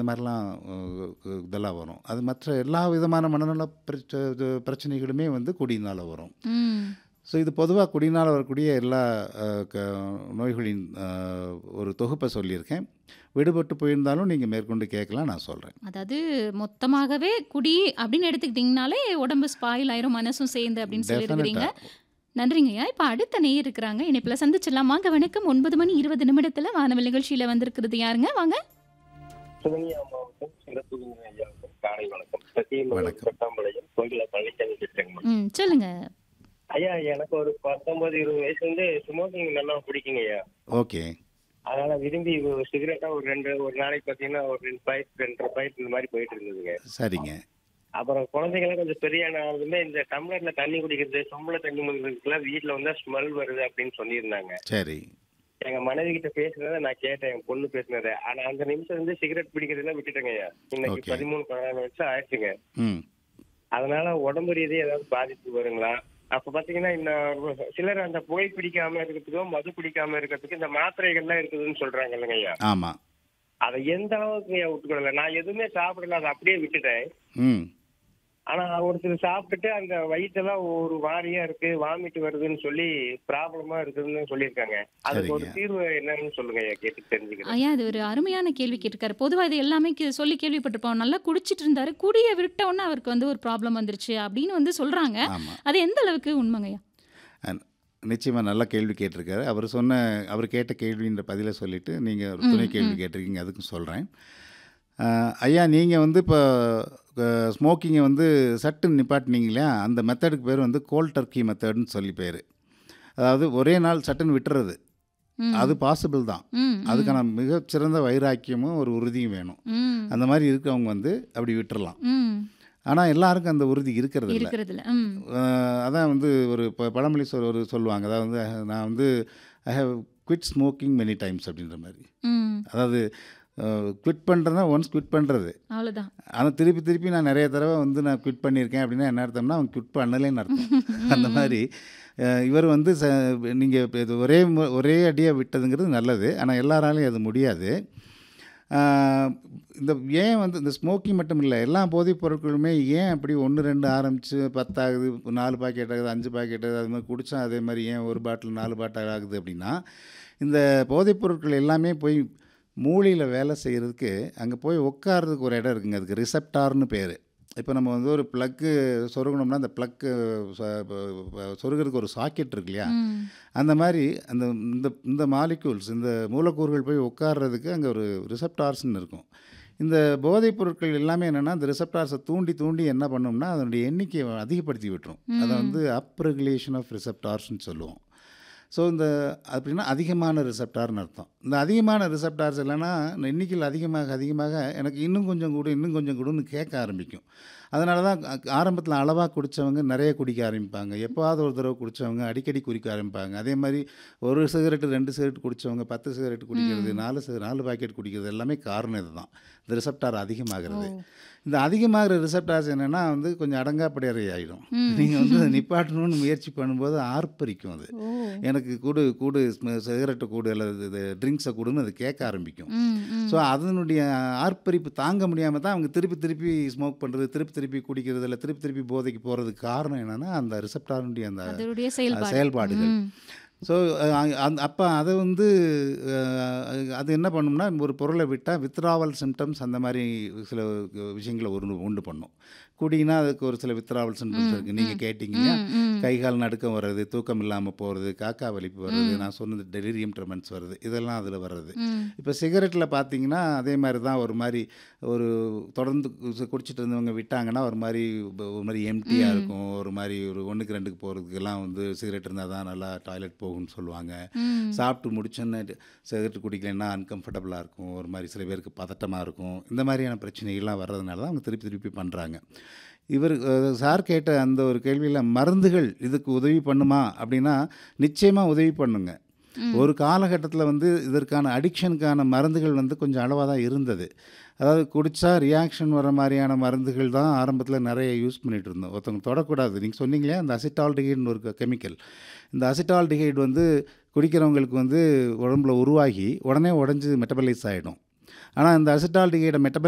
இந்த மாதிரிலாம் அஹ், இதெல்லாம் வரும் அது மற்ற எல்லா விதமான மனநல பிரச்ச இது பிரச்சனைகளுமே வந்து குடியினால் வரும் ம் ஸோ இது பொதுவாக குடியினால் வரக்கூடிய எல்லா அஹ், க நோய்களின் அஹ், ஒரு தொகுப்பை சொல்லியிருக்கேன் விடுபட்டு போயிருந்தாலும் நீங்கள் மேற்கொண்டு கேட்கலாம் நான் சொல்கிறேன் அதாவது மொத்தமாகவே குடி அப்படின்னு எடுத்துக்கிட்டிங்கனாலே உடம்பு ஸ்பாயில் ஆயிரும் மனசும் சேர்ந்து அப்படின்னு சொல்லியிருக்கிறீங்க நன்றிங்கய்யா இப்போ அடுத்த நேயர் இருக்கிறாங்க இணைப்பில் சந்திச்சிடலாம் வாங்க வணக்கம் ஒன்பது மணி இருபது நிமிடத்தில் வானவல் நிகழ்ச்சியில் வந்திருக்கிறது யாருங்க வாங்க சிவனியா மாவட்டம் சிறப்புங்க ஐயா காலை வணக்கம் சத்தியமங்கலம் வணக்கம். கொட்டாம்பாளையம் கோயில பழனிசாமி பேசுறேங்க ம் சொல்லுங்க ஐயா எனக்கு ஒரு பத்தொன்பது இருபது வயசுல இருந்து ஸ்மோக்கிங் நல்லா பிடிக்குங்க ஐயா ஓகே அதனால விரும்பி சிகரெட்டா ஒரு ரெண்டு ஒரு நாளைக்கு பாத்தீங்கன்னா ஒரு ரெண்டு பாயிண்ட் ரெண்டரை பாயிண்ட் இந்த மாதிரி போயிட்டு இருந்ததுங்க சரிங்க அப்புறம் குழந்தைங்களாம் கொஞ்சம் பெரிய ஆனாலுமே இந்த டம்ளர்ல தண்ணி குடிக்கிறது சொம்புல தண்ணி குடிக்கிறதுக்குலாம் வீட்டுல வந்தா ஸ்மெல் வருது அப்படின்னு சொல்லியிருந்தாங்க சரி எங்க மனைவி கிட்ட பேசுனதை நான் கேட்டேன் என் பொண்ணு பேசுனதை ஆனா அந்த நிமிஷம் வந்து சிகரெட் பிடிக்கிறதுலாம் விட்டுட்டேங்க ஐயா இன்னைக்கு Okay. பதிமூணு பதினாலு வருஷம் ஆயிடுச்சுங்க ம் அதனால உடம்பு ரீதியா ஏதாவது பாதிப்பு வருங்களா அப்ப பாத்தீங்கன்னா இந்த சிலர் அந்த புகை பிடிக்காம இருக்கிறதுக்கோ மது பிடிக்காம இருக்கிறதுக்கு இந்த மாத்திரைகள்லாம் இருக்குதுன்னு சொல்றாங்க இல்லைங்க ஐயா ஆமாம் அதை எந்த அளவுக்கு ஐயா விட்டுக்கூடல நான் எதுவுமே சாப்பிடல அதை அப்படியே விட்டுட்டேன் ம் ஆனா ஒருத்தர் சாப்பிட்டுட்டு அந்த வயிற்றெல்லாம் ஒரு வாரியா இருக்கு வாமிட் வருதுன்னு சொல்லி ப்ராப்ளமா இருக்குதுன்னு சொல்லியிருக்காங்க அதுக்கு ஒரு சரிங்க. தீர்வு என்னன்னு சொல்லுங்க ஐயா கேட்டு தெரிஞ்சுக்கிறேன் ஐயா இது ஒரு அருமையான கேள்வி கேட்டிருக்காரு பொதுவாக இது எல்லாமே கே- சொல்லி கேள்விப்பட்டிருப்போம் நல்லா குடிச்சிட்டு இருந்தாரு குடிய விட்ட உடனே அவருக்கு வந்து ஒரு ப்ராப்ளம் வந்துருச்சு அப்படின்னு வந்து சொல்றாங்க ஆமாம் அது எந்த அளவுக்கு உண்மைங்கய்யா நிச்சயமாக நல்ல கேள்வி கேட்டிருக்காரு அவர் சொன்ன அவர் கேட்ட கேள்வின்ற பதிலை சொல்லிவிட்டு நீங்கள் ஒரு துணை ம், கேள்வி ம். கேட்டிருக்கீங்க அதுக்கும் சொல்கிறேன் ஐயா நீங்கள் வந்து இப்போ ஸ்மோக்கிங்கை வந்து சட்டுன்னு நிப்பாட்டினீங்க இல்லையா அந்த மெத்தடுக்கு பேர் வந்து கோல் டர்க்கி மெத்தட்னு சொல்லி பேர் அதாவது ஒரே நாள் சட்டுன்னு விட்டுறது ம். அது பாசிபிள் தான் ம், ம், அதுக்கான மிகச்சிறந்த வைராக்கியமும் ஒரு உறுதியும் வேணும் ம், அந்த மாதிரி இருக்கவங்க வந்து அப்படி விட்டுறலாம் ம். ஆனால் எல்லாருக்கும் அந்த உறுதி இருக்கிறது இல்லை இருக்கிறதுல ம் அஹ் அதான் வந்து ஒரு ப பழமொழி சொல் ஒரு சொல்லுவாங்க அதாவது வந்து நான் வந்து I have quit smoking many times அப்படின்ற மாதிரி ம் அதாவது குவிட் பண்ணுறதுனா ஒன்ஸ் குவிட் பண்ணுறது அவ்வளோதான் ஆனால் திருப்பி திருப்பி நான் நிறைய தடவை வந்து நான் குவிட் பண்ணியிருக்கேன் அப்படின்னா என்ன அர்த்தம்னா அவன் குவிட் பண்ணலேன்னு அர்த்தம் அந்த மாதிரி அஹ் இவர் வந்து ச நீங்கள் இது ஒரே மு- ஒரே அடியாக விட்டதுங்கிறது நல்லது ஆனால் எல்லாராலையும் அது முடியாது அஹ் இந்த ஏன் வந்து இந்த ஸ்மோக்கிங் மட்டும் இல்லை எல்லா போதைப் பொருட்களுமே ஏன் அப்படி ஒன்று ரெண்டு ஆரம்பித்து பத்தாகுது நாலு பாக்கெட் ஆகுது அஞ்சு பாக்கெட் ஆகுது அது மாதிரி குடித்தா அதே மாதிரி ஏன் ஒரு பாட்டில் நாலு பாட்டில் ஆகுது அப்படின்னா இந்த போதைப் பொருட்கள் எல்லாமே போய் மூளையில் வேலை செய்கிறதுக்கு அங்கே போய் உட்கார்றதுக்கு ஒரு இடம் இருக்குங்க அதுக்கு ரிசப்டார்னு பேர் இப்போ நம்ம வந்து ஒரு ப்ளக்கு சொருகணும்னா அந்த ப்ளக்கு சொருகிறதுக்கு ஒரு சாக்கெட் இருக்கு இல்லையா ம் அந்த மாதிரி அந்த இந்த இந்த மாலிக்யூல்ஸ் இந்த மூலக்கூறுகள் போய் உட்கார்றதுக்கு அங்கே ஒரு ரிசப்டார்ஸ்னு இருக்கும் இந்த போதைப் பொருட்கள் எல்லாமே என்னென்னா இந்த ரிசப்டார்ஸை தூண்டி தூண்டி என்ன பண்ணோம்னா அதனுடைய எண்ணிக்கையை அதிகப்படுத்தி விட்டுரும் அதை வந்து அப் ரெகுலேஷன் ஆஃப் ரிசப்டார்ஸ்னு சொல்லுவோம் ஸோ இந்த அப்படின்னா அதிகமான ரிசப்டார்னு அர்த்தம் இந்த அதிகமான ரிசப்டார்ஸ் இல்லைன்னா எண்ணிக்கையில் அதிகமாக அதிகமாக எனக்கு இன்னும் கொஞ்சம் கொடு இன்னும் கொஞ்சம் கொடுன்னு கேட்க ஆரம்பிக்கும் அதனால தான் ஆரம்பத்தில் அளவாக குடித்தவங்க நிறைய குடிக்க ஆரம்பிப்பாங்க எப்போவாவது ஒரு தடவை குடித்தவங்க அடிக்கடி குடிக்க ஆரம்பிப்பாங்க அதே மாதிரி ஒரு சிகரெட்டு ரெண்டு சிகரெட் குடித்தவங்க பத்து சிகரெட் குடிக்கிறது நாலு சிக நாலு பாக்கெட் குடிக்கிறது எல்லாமே காரணம் இதுதான் இந்த ரிசப்டார் அதிகமாகிறது ஓ. இந்த அதிகமாகிற ரிசப்டார்ஸ் என்னென்னா வந்து கொஞ்சம் அடங்காப்படையறை ஆகிடும் ம். நீங்கள் வந்து அதை நிப்பாட்டணும்னு முயற்சி பண்ணும்போது ஆர்ப்பரிக்கும் அது ஓ எனக்கு கூடு கூடு சிகரெட்டை கூடு அல்லது இது ட்ரிங்க்ஸை கூடுன்னு அது கேட்க ஆரம்பிக்கும் ம் ம் ஸோ அதனுடைய ஆர்ப்பரிப்பு தாங்க முடியாமல் தான் அவங்க திருப்பி திருப்பி ஸ்மோக் பண்ணுறது திருப்பி திருப்பி குடிக்கிறது இல்லை திருப்பி திருப்பி போதைக்கு போகிறதுக்கு காரணம் என்னென்னா அந்த ரிசப்டாருடைய அந்த அதனுடைய செயல்பாடு செயல்பாடுகள் ம். ஸோ அந்த அப்போ அதை வந்து அஹ், அது என்ன பண்ணும்னா ஒரு பொருளை விட்டால் வித்ராவல் சிம்டம்ஸ் அந்த மாதிரி சில விஷயங்களை ஒரு உண்டு பண்ணும் குடினா அதுக்கு ஒரு சில வித்ராவல் சிம்டம்ஸ் இருக்குது நீங்கள் கேட்டீங்க இல்லையா ம், ம். கை கால் நடுக்கம் வர்றது தூக்கம் இல்லாமல் போகிறது காக்கா வலிப்பு வர்றது நான் சொன்னது டெலிரியம் ட்ரெமன்ஸ் வருது இதெல்லாம் அதில் வர்றது ம். இப்போ சிகரெட்டில் பார்த்தீங்கன்னா அதே மாதிரி தான் ஒரு மாதிரி ஒரு தொடர்ந்து கு- குடிச்சிட்டு இருந்தவங்க விட்டாங்கன்னா ஒரு மாதிரி ப- ஒரு மாதிரி எம்டியாக இருக்கும் ஒரு மாதிரி ஒரு ஒன்றுக்கு ரெண்டுக்கு போகிறதுக்கெல்லாம் வந்து சிகரெட் இருந்தால் தான் நல்லா டாய்லெட் போகும்னு சொல்லுவாங்க ம். சாப்பிட்டு சாப்பிட்டு முடிச்சோன்னே சிகரெட் குடிக்கலைன்னா அன்கம்ஃபர்டபுளாக இருக்கும் ஒரு மாதிரி சில பேருக்கு பதட்டமாக இருக்கும் இந்த மாதிரியான பிரச்சனைகள்லாம் வர்றதுனால தான் அவங்க திருப்பி திருப்பி பண்ணுறாங்க இவர் அஹ், சார் கேட்ட அந்த ஒரு கேள்வியில் மருந்துகள் இதுக்கு உதவி பண்ணுமா அப்படின்னா நிச்சயமாக உதவி பண்ணுங்க ஒரு காலகட்டத்தில் வந்து இதற்கான அடிக்ஷனுக்கான மருந்துகள் வந்து கொஞ்சம் அளவாக தான் இருந்தது அதாவது குடித்தா ரியாக்ஷன் வர மாதிரியான மருந்துகள் தான் ஆரம்பத்தில் நிறைய யூஸ் பண்ணிகிட்டு இருந்தோம் ஒருத்தவங்க தொடக்கூடாது நீங்கள் சொன்னீங்களே அந்த அசிட்டால்டிகைட்னு ஒரு கெமிக்கல் இந்த அசிட்டால்டிகைடு வந்து குடிக்கிறவங்களுக்கு வந்து உடம்புல உருவாகி உடனே உடஞ்சி மெட்டபலைஸ் ஆகிடும் ஆனால் இந்த அசிட்டால்டிகைடை மெட்டபல்